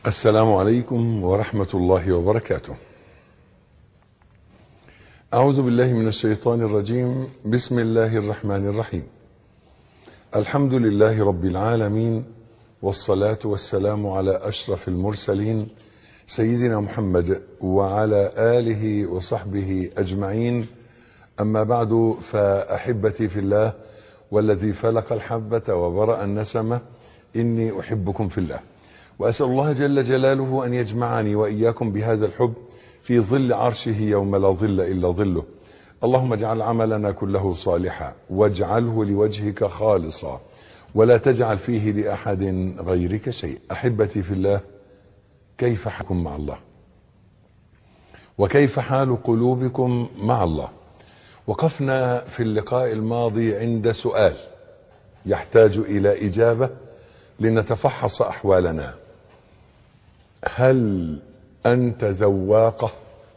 السلام عليكم ورحمة الله وبركاته. أعوذ بالله من الشيطان الرجيم، بسم الله الرحمن الرحيم. الحمد لله رب العالمين والصلاة والسلام على أشرف المرسلين سيدنا محمد وعلى آله وصحبه أجمعين. أما بعد فأحبتي في الله والذي فلق الحبة وبرأ النسمة إني أحبكم في الله. واسال الله جل جلاله ان يجمعني واياكم بهذا الحب في ظل عرشه يوم لا ظل الا ظله. اللهم اجعل عملنا كله صالحا واجعله لوجهك خالصا ولا تجعل فيه لاحد غيرك شيء. احبتي في الله كيف حالكم مع الله؟ وكيف حال قلوبكم مع الله؟ وقفنا في اللقاء الماضي عند سؤال يحتاج الى اجابه لنتفحص احوالنا هل انت ذواقه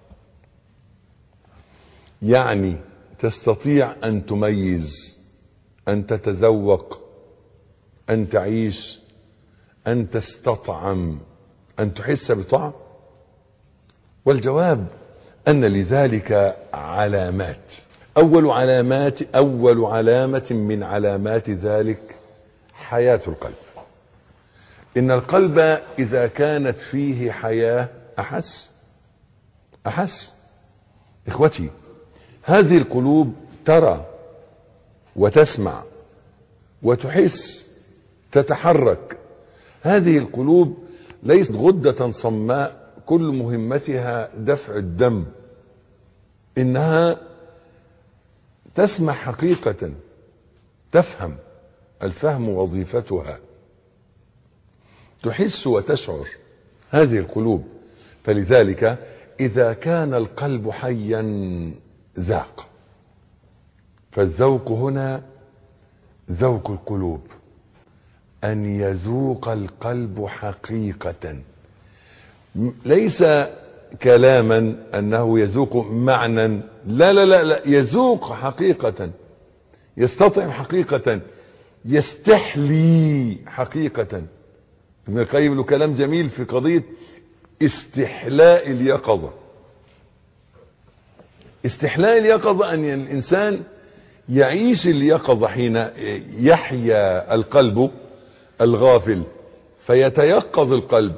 يعني تستطيع ان تميز ان تتذوق ان تعيش ان تستطعم ان تحس بطعم والجواب ان لذلك علامات اول علامات اول علامه من علامات ذلك حياه القلب ان القلب اذا كانت فيه حياه احس احس اخوتي هذه القلوب ترى وتسمع وتحس تتحرك هذه القلوب ليست غده صماء كل مهمتها دفع الدم انها تسمع حقيقه تفهم الفهم وظيفتها تحس وتشعر هذه القلوب فلذلك اذا كان القلب حيا ذاق فالذوق هنا ذوق القلوب ان يذوق القلب حقيقه ليس كلاما انه يذوق معنى لا لا لا, لا يذوق حقيقه يستطعم حقيقه يستحلي حقيقه ابن القيم له كلام جميل في قضية استحلاء اليقظة استحلاء اليقظة أن الإنسان يعيش اليقظة حين يحيا القلب الغافل فيتيقظ القلب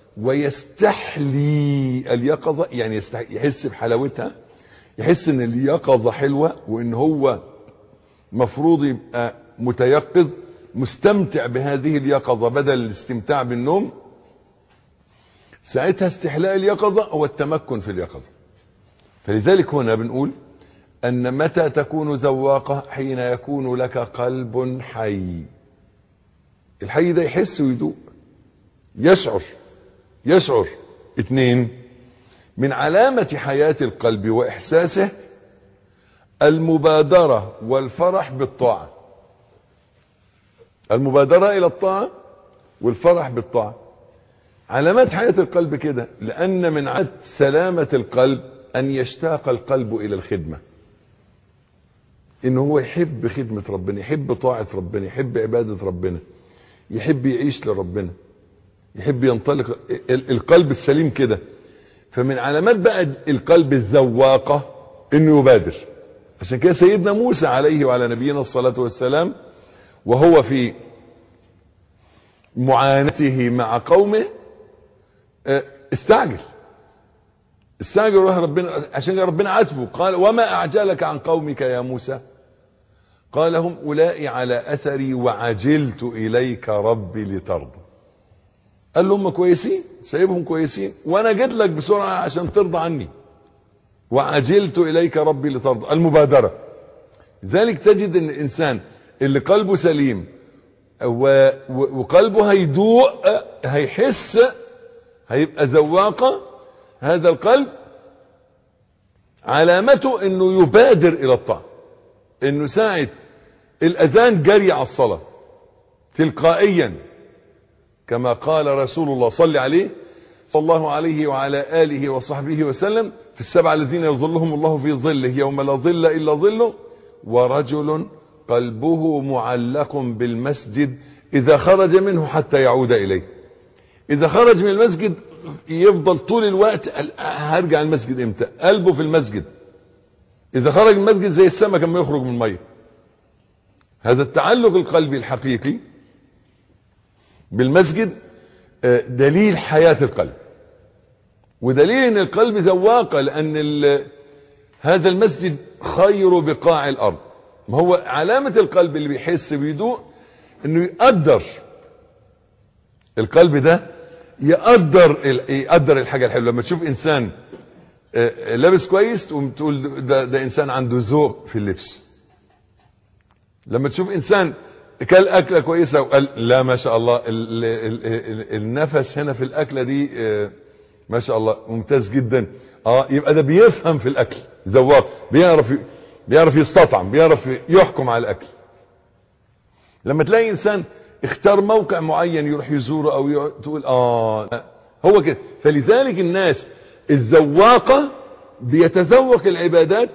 ويستحلي اليقظة يعني يحس بحلاوتها يحس ان اليقظة حلوة وان هو مفروض يبقى متيقظ مستمتع بهذه اليقظة بدل الاستمتاع بالنوم ساعتها استحلاء اليقظة هو التمكن في اليقظة فلذلك هنا بنقول أن متى تكون ذواقة حين يكون لك قلب حي الحي ده يحس ويدوق يشعر يشعر اثنين من علامة حياة القلب وإحساسه المبادرة والفرح بالطاعة المبادرة إلى الطاعة والفرح بالطاعة علامات حياة القلب كده لأن من عد سلامة القلب أن يشتاق القلب إلى الخدمة إن هو يحب خدمة ربنا يحب طاعة ربنا يحب عبادة ربنا يحب يعيش لربنا يحب ينطلق القلب السليم كده فمن علامات بقى القلب الذواقة إنه يبادر عشان كده سيدنا موسى عليه وعلى نبينا الصلاة والسلام وهو في معاناته مع قومه استعجل استعجل روح ربنا عشان ربنا عاتبه قال وما اعجلك عن قومك يا موسى قال هم اولئك على اثري وعجلت اليك ربي لترضى قال له هم كويسين سايبهم كويسين وانا جيت لك بسرعه عشان ترضى عني وعجلت اليك ربي لترضى المبادره لذلك تجد ان الانسان اللي قلبه سليم وقلبه هيدوق هيحس هيبقى ذواقة هذا القلب علامته انه يبادر الى الطاعة انه ساعة الاذان جري على الصلاة تلقائيا كما قال رسول الله صلى عليه صلى الله عليه وعلى آله وصحبه وسلم في السبع الذين يظلهم الله في ظله يوم لا ظل إلا ظله ورجل قلبه معلق بالمسجد إذا خرج منه حتى يعود إليه اذا خرج من المسجد يفضل طول الوقت قال هرجع المسجد امتى قلبه في المسجد اذا خرج من المسجد زي السمك لما يخرج من الميه هذا التعلق القلبي الحقيقي بالمسجد آه، دليل حياة القلب ودليل ان القلب ذواقة لان ال- هذا المسجد خير بقاع الارض ما هو علامة القلب اللي بيحس بيدوء انه يقدر القلب ده يقدر ال- يقدر الحاجة الحلوة لما تشوف انسان آه، آه، لابس كويس تقوم تقول ده, ده انسان عنده ذوق في اللبس لما تشوف انسان كل اكله كويسه وقال لا ما شاء الله ال ال ال النفس هنا في الاكله دي آه، ما شاء الله ممتاز جدا اه يبقى ده بيفهم في الاكل ذواق بيعرف ي- بيعرف يستطعم بيعرف يحكم على الاكل لما تلاقي انسان اختار موقع معين يروح يزوره او يقعد تقول اه هو كده فلذلك الناس الذواقه بيتذوق العبادات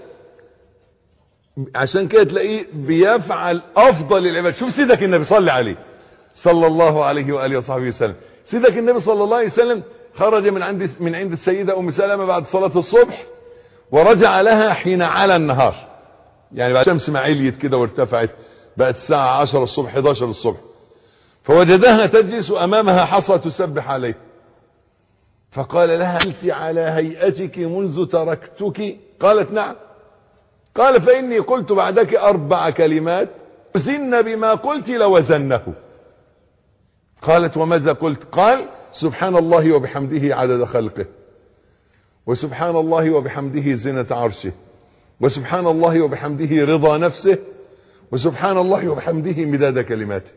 عشان كده تلاقيه بيفعل افضل العباد شوف سيدك النبي صلى عليه صلى الله عليه واله وصحبه وسلم سيدك النبي صلى الله عليه وسلم خرج من عند من عند السيده ام سلمة بعد صلاه الصبح ورجع لها حين على النهار يعني بعد الشمس ما عليت كده وارتفعت بقت الساعه 10 الصبح 11 الصبح فوجدها تجلس امامها حصى تسبح عليه فقال لها انت على هيئتك منذ تركتك قالت نعم قال فإني قلت بعدك أربع كلمات وزن بما قلت لوزنه قالت وماذا قلت قال سبحان الله وبحمده عدد خلقه وسبحان الله وبحمده زنة عرشه وسبحان الله وبحمده رضا نفسه وسبحان الله وبحمده مداد كلماته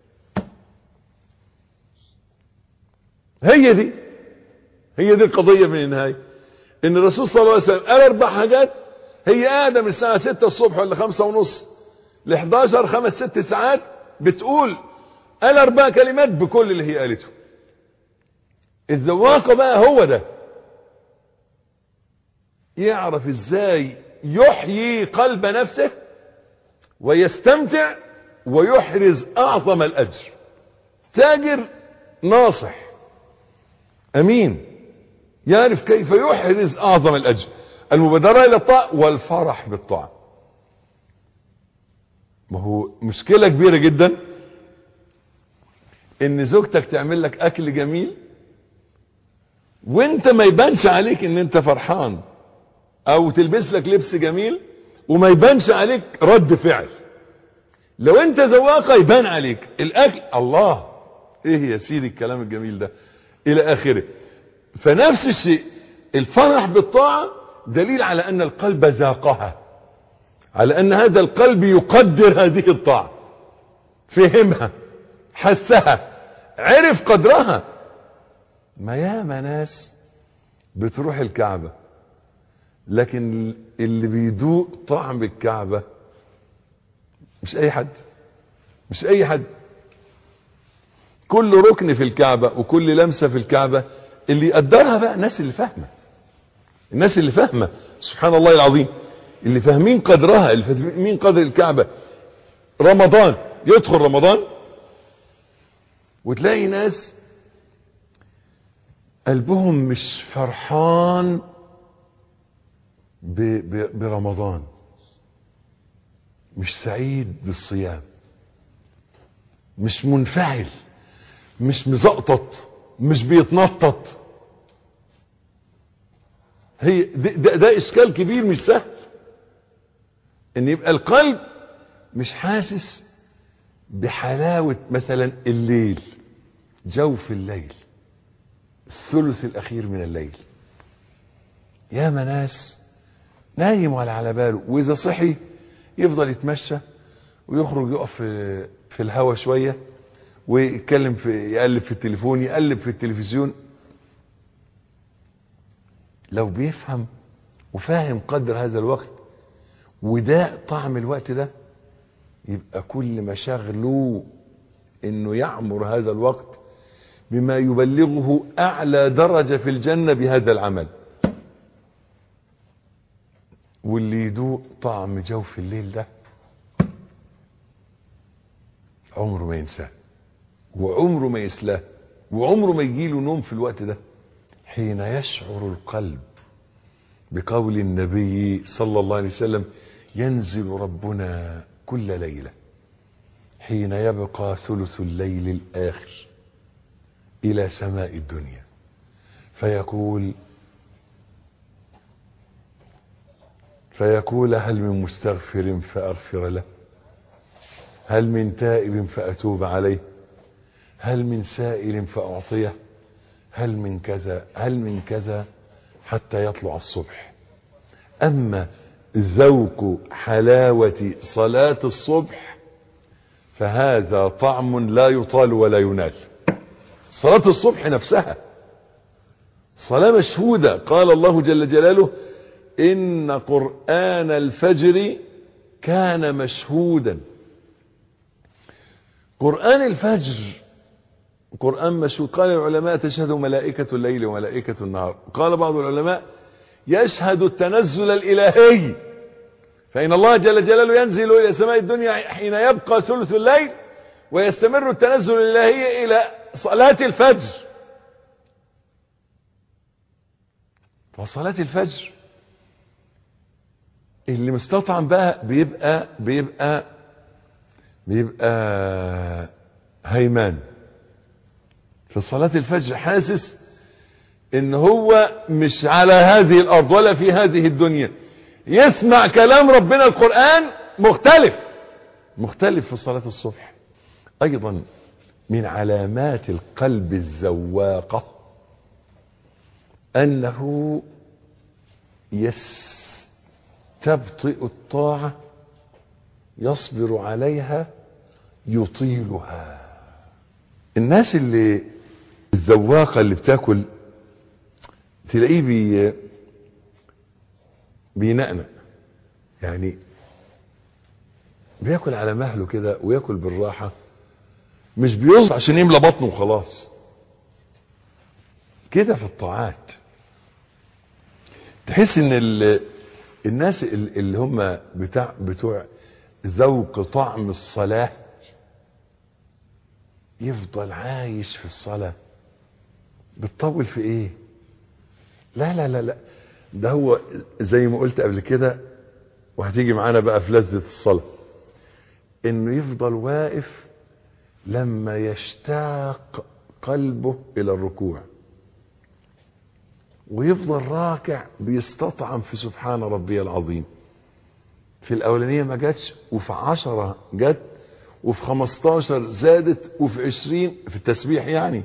هي دي هي دي القضية من النهاية ان الرسول صلى الله عليه وسلم قال اربع حاجات هي قاعدة من الساعة 6 الصبح ولا خمسة ونص ل 11 خمس ست ساعات بتقول قال اربع كلمات بكل اللي هي قالته الذواقة بقى هو ده يعرف ازاي يحيي قلب نفسه ويستمتع ويحرز اعظم الاجر تاجر ناصح امين يعرف كيف يحرز اعظم الاجر المبادرة الى الطاعة والفرح بالطاعة ما هو مشكلة كبيرة جدا ان زوجتك تعمل لك اكل جميل وانت ما يبانش عليك ان انت فرحان او تلبس لك لبس جميل وما يبانش عليك رد فعل لو انت ذواقة يبان عليك الاكل الله ايه يا سيدي الكلام الجميل ده الى اخره فنفس الشيء الفرح بالطاعة دليل على ان القلب ذاقها على ان هذا القلب يقدر هذه الطاعة فهمها حسها عرف قدرها ما ياما ناس بتروح الكعبة لكن اللي بيدوق طعم الكعبة مش اي حد مش اي حد كل ركن في الكعبة وكل لمسة في الكعبة اللي يقدرها بقى الناس اللي فاهمة الناس اللي فاهمة سبحان الله العظيم اللي فاهمين قدرها اللي فاهمين قدر الكعبة رمضان يدخل رمضان وتلاقي ناس قلبهم مش فرحان ب ب برمضان مش سعيد بالصيام مش منفعل مش مزقطط مش بيتنطط هي ده, ده, ده اشكال كبير مش سهل ان يبقى القلب مش حاسس بحلاوة مثلا الليل جوف الليل الثلث الاخير من الليل يا ناس نايم ولا على باله واذا صحي يفضل يتمشى ويخرج يقف في, في الهوا شويه ويتكلم في يقلب في التليفون يقلب في التلفزيون لو بيفهم وفاهم قدر هذا الوقت وده طعم الوقت ده يبقى كل مشاغله انه يعمر هذا الوقت بما يبلغه اعلى درجه في الجنه بهذا العمل واللي يدوق طعم جوف الليل ده عمره ما ينساه وعمره ما يسلاه وعمره ما يجيله نوم في الوقت ده حين يشعر القلب بقول النبي صلى الله عليه وسلم ينزل ربنا كل ليله حين يبقى ثلث الليل الاخر الى سماء الدنيا فيقول فيقول هل من مستغفر فاغفر له هل من تائب فاتوب عليه هل من سائل فاعطيه هل من كذا هل من كذا حتى يطلع الصبح اما ذوق حلاوه صلاه الصبح فهذا طعم لا يطال ولا ينال صلاه الصبح نفسها صلاه مشهوده قال الله جل جلاله ان قران الفجر كان مشهودا قران الفجر قرآن مشهود قال العلماء تشهد ملائكة الليل وملائكة النهار قال بعض العلماء يشهد التنزل الإلهي فإن الله جل جلاله ينزل إلى سماء الدنيا حين يبقى ثلث الليل ويستمر التنزل الإلهي إلى صلاة الفجر فصلاة الفجر اللي مستطعم بقى بيبقى بيبقى بيبقى هيمان في صلاة الفجر حاسس ان هو مش على هذه الارض ولا في هذه الدنيا يسمع كلام ربنا القرآن مختلف مختلف في صلاة الصبح ايضا من علامات القلب الزواقة انه يستبطئ الطاعة يصبر عليها يطيلها الناس اللي الذواقه اللي بتاكل تلاقيه بي بينقنق يعني بياكل على مهله كده وياكل بالراحه مش بيصبر عشان يملى بطنه وخلاص كده في الطاعات تحس ان ال... الناس اللي هم بتاع بتوع ذوق طعم الصلاه يفضل عايش في الصلاة بتطول في ايه لا لا لا لا ده هو زي ما قلت قبل كده وهتيجي معانا بقى في لذة الصلاة انه يفضل واقف لما يشتاق قلبه الى الركوع ويفضل راكع بيستطعم في سبحان ربي العظيم في الاولانية ما جاتش وفي عشرة جت وفي 15 زادت وفي 20 في التسبيح يعني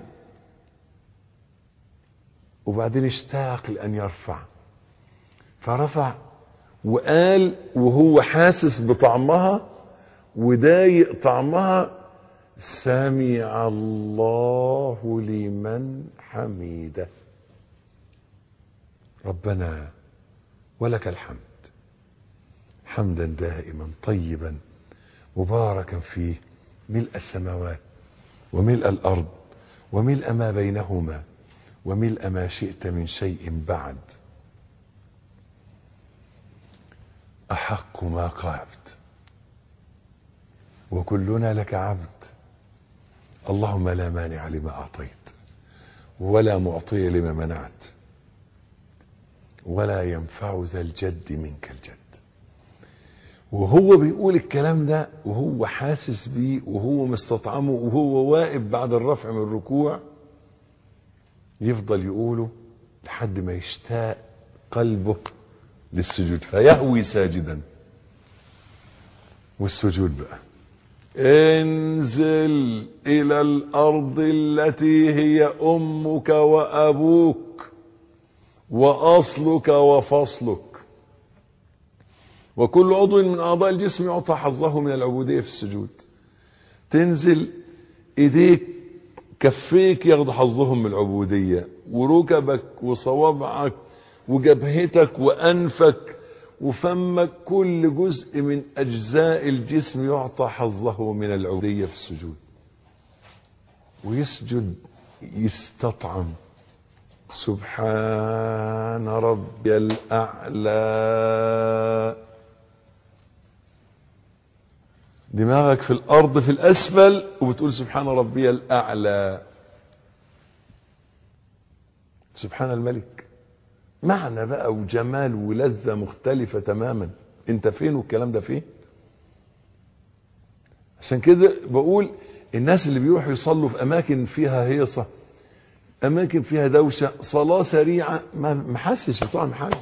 وبعدين اشتاق لأن يرفع فرفع وقال وهو حاسس بطعمها وضايق طعمها سمع الله لمن حميده ربنا ولك الحمد حمدا دائما طيبا مباركا فيه ملء السماوات وملء الارض وملء ما بينهما وملء ما شئت من شيء بعد احق ما قابت وكلنا لك عبد اللهم لا مانع لما اعطيت ولا معطي لما منعت ولا ينفع ذا الجد منك الجد وهو بيقول الكلام ده وهو حاسس بيه وهو مستطعمه وهو واقف بعد الرفع من الركوع يفضل يقوله لحد ما يشتاق قلبه للسجود فيهوي ساجدا والسجود بقى انزل الى الارض التي هي امك وابوك واصلك وفصلك وكل عضو من اعضاء الجسم يعطى حظه من العبوديه في السجود تنزل ايديك كفيك ياخدوا حظهم من العبوديه وركبك وصوابعك وجبهتك وانفك وفمك كل جزء من اجزاء الجسم يعطى حظه من العبوديه في السجود ويسجد يستطعم سبحان ربي الاعلى دماغك في الارض في الاسفل وبتقول سبحان ربي الاعلى سبحان الملك معنى بقى وجمال ولذة مختلفة تماما انت فين والكلام ده فين عشان كده بقول الناس اللي بيروحوا يصلوا في اماكن فيها هيصة اماكن فيها دوشة صلاة سريعة ما ما حسش بطعم حاجة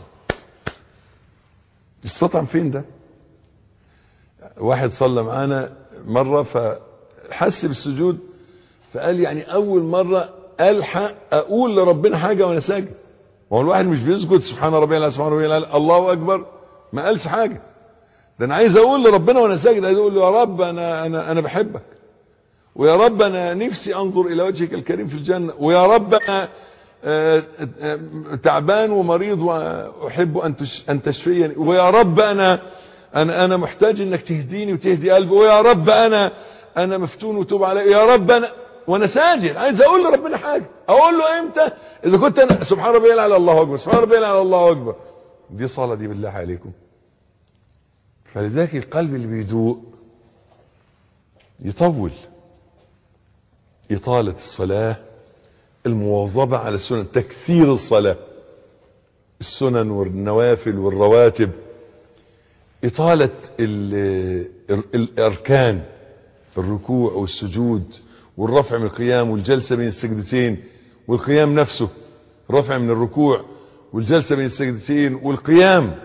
استطعم فين ده واحد صلى معانا مرة فحس بالسجود فقال يعني اول مرة الحق اقول لربنا حاجة وانا ساجد ما هو الواحد مش بيسجد سبحان ربي العلى سبحان ربي العلى الله اكبر ما قالش حاجه ده انا عايز اقول لربنا وانا ساجد عايز اقول له يا رب انا انا انا بحبك ويا رب انا نفسي انظر الى وجهك الكريم في الجنه ويا رب انا آه، آه، تعبان ومريض واحب ان تش- ان تشفيني ويا رب انا انا انا محتاج انك تهديني وتهدي قلبي ويا رب انا انا مفتون وتوب علي يا رب انا وانا ساجد عايز اقول لربنا حاجه اقول له امتى اذا كنت انا سبحان ربي الاعلى الله اكبر سبحان ربي الاعلى الله اكبر دي صلاه دي بالله عليكم فلذلك القلب اللي بيدوق يطول إطالة الصلاة المواظبة على السنن تكثير الصلاة السنن والنوافل والرواتب إطالة ال- ال- الأركان الركوع والسجود والرفع من القيام والجلسة بين السجدتين والقيام نفسه الرفع من الركوع والجلسة بين السجدتين والقيام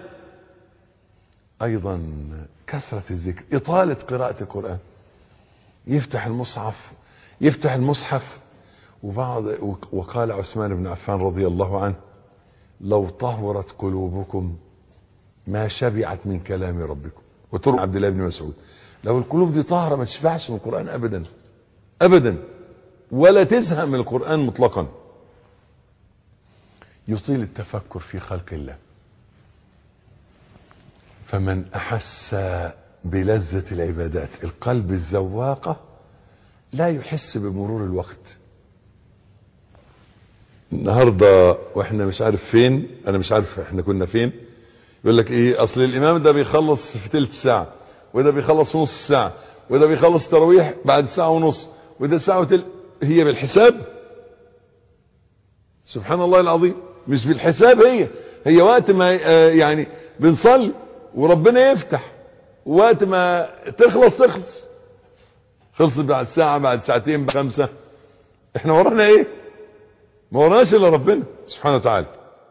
أيضا كثرة الذكر إطالة قراءة القرآن يفتح المصحف يفتح المصحف وبعض وقال عثمان بن عفان رضي الله عنه لو طهرت قلوبكم ما شبعت من كلام ربكم وتروى عبد الله بن مسعود لو القلوب دي طاهره ما تشبعش من القران ابدا ابدا ولا تزهق من القران مطلقا يطيل التفكر في خلق الله فمن احس بلذه العبادات القلب الذواقه لا يحس بمرور الوقت النهارده واحنا مش عارف فين انا مش عارف احنا كنا فين يقول لك ايه اصل الامام ده بيخلص في تلت ساعه وده بيخلص في نص ساعه وده بيخلص تراويح بعد ساعه ونص وده ساعه وتل هي بالحساب سبحان الله العظيم مش بالحساب هي هي وقت ما آه، يعني بنصلي وربنا يفتح وقت ما تخلص تخلص خلصت بعد ساعة بعد ساعتين بعد خمسة احنا ورانا ايه ما وراناش الا ربنا سبحانه وتعالى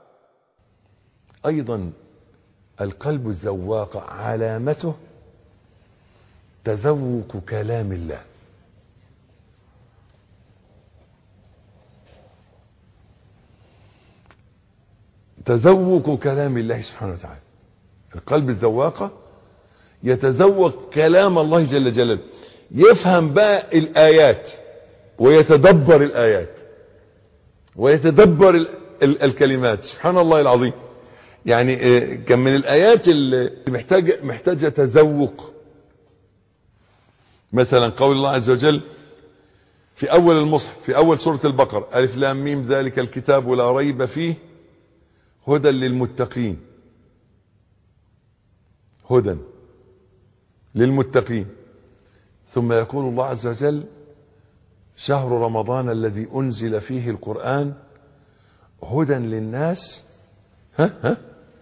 ايضا القلب الذواق علامته تذوق كلام الله تذوق كلام الله سبحانه وتعالى القلب الذواقة يتذوق كلام الله جل جلاله يفهم بقى الآيات ويتدبر الآيات ويتدبر ال ال الكلمات سبحان الله العظيم يعني آه، كان من الآيات اللي محتاجة محتاجة تذوق مثلا قول الله عز وجل في أول المصحف في أول سورة البقرة ألف لام ميم ذلك الكتاب لا ريب فيه هدى للمتقين هدى للمتقين ثم يقول الله عز وجل شهر رمضان الذي انزل فيه القران هدى للناس ها ها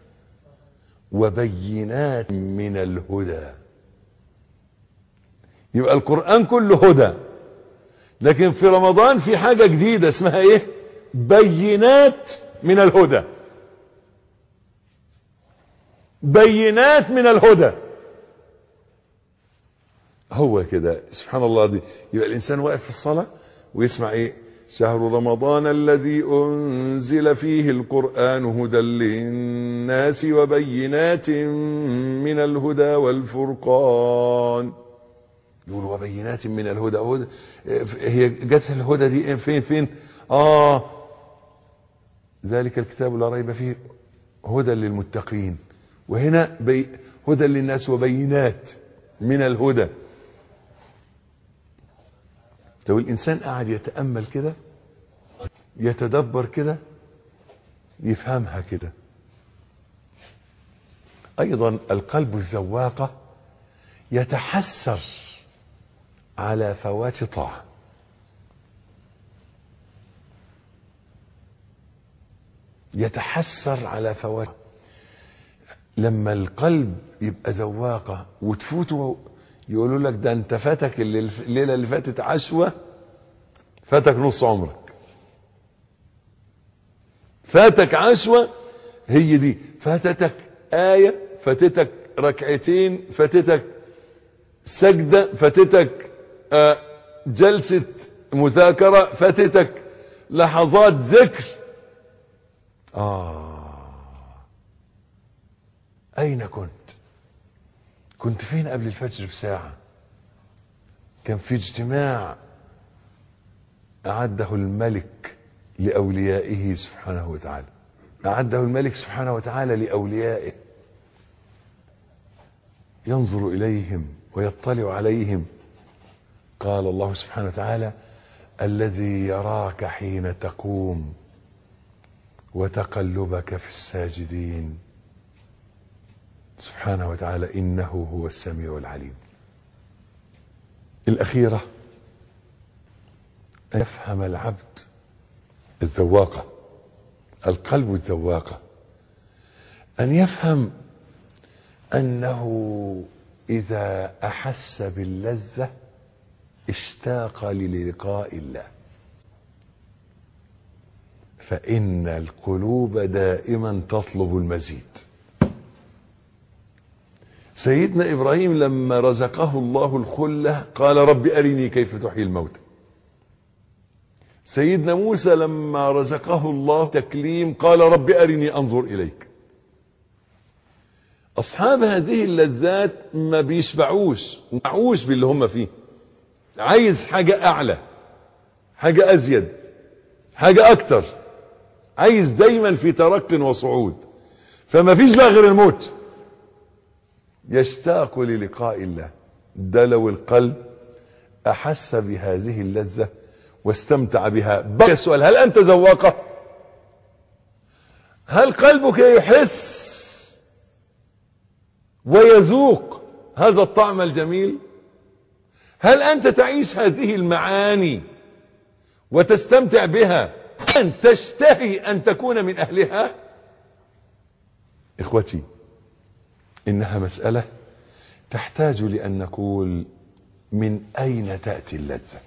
وبينات من الهدى يبقى القران كله هدى لكن في رمضان في حاجه جديده اسمها ايه بينات من الهدى بينات من الهدى هو كده سبحان الله دي يبقى الانسان واقف في الصلاه ويسمع ايه شهر رمضان الذي انزل فيه القران هدى للناس وبينات من الهدى والفرقان يقول وبينات من الهدى هدى هي جت الهدى دي فين فين اه ذلك الكتاب لا ريب فيه هدى للمتقين وهنا بي هدى للناس وبينات من الهدى لو الانسان قاعد يتامل كده يتدبر كده يفهمها كده ايضا القلب الذواقه يتحسر على فوات طاعه يتحسر على فوات لما القلب يبقى ذواقة وتفوته يقولوا لك ده انت فاتك الليل- الليلة اللي فاتت عشوة فاتك نص عمرك فاتك عشوة هي دي فاتتك آية فاتتك ركعتين فاتتك سجدة فاتتك آه، جلسة مذاكرة فاتتك لحظات ذكر أين كنت كنت فين قبل الفجر بساعة كان في اجتماع أعده الملك لأوليائه سبحانه وتعالى أعده الملك سبحانه وتعالى لأوليائه ينظر إليهم ويطلع عليهم قال الله سبحانه وتعالى الذي يراك حين تقوم وتقلبك في الساجدين سبحانه وتعالى انه هو السميع العليم الاخيره ان يفهم العبد الذواقه القلب الذواقه ان يفهم انه اذا احس باللذه اشتاق للقاء الله فان القلوب دائما تطلب المزيد سيدنا ابراهيم لما رزقه الله الخله قال رب ارني كيف تحيي الموتى سيدنا موسى لما رزقه الله تكليم قال رب ارني انظر اليك اصحاب هذه اللذات ما بيشبعوش معوش باللي هم فيه عايز حاجه اعلى حاجه ازيد حاجه اكتر عايز دايما في ترق وصعود فما فيش بقى غير الموت يشتاق للقاء الله ده لو القلب احس بهذه اللذه واستمتع بها بقي السؤال هل انت ذواقه هل قلبك يحس ويذوق هذا الطعم الجميل هل انت تعيش هذه المعاني وتستمتع بها ان تشتهي ان تكون من اهلها اخوتي انها مساله تحتاج لان نقول من اين تاتي اللذه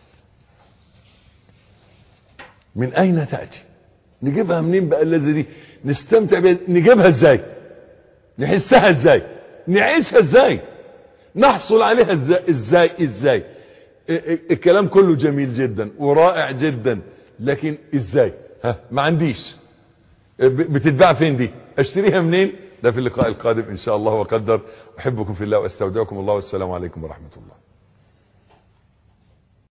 من اين تاتي نجيبها منين بقى اللذه دي نستمتع بها نجيبها ازاي نحسها ازاي نعيشها ازاي نحصل عليها ازاي ازاي ازاي ال- ال- الكلام كله جميل جدا ورائع جدا لكن ازاي ها ما عنديش ب- بتتباع فين دي اشتريها منين ده في اللقاء القادم ان شاء الله وقدر احبكم في الله واستودعكم الله والسلام عليكم ورحمه الله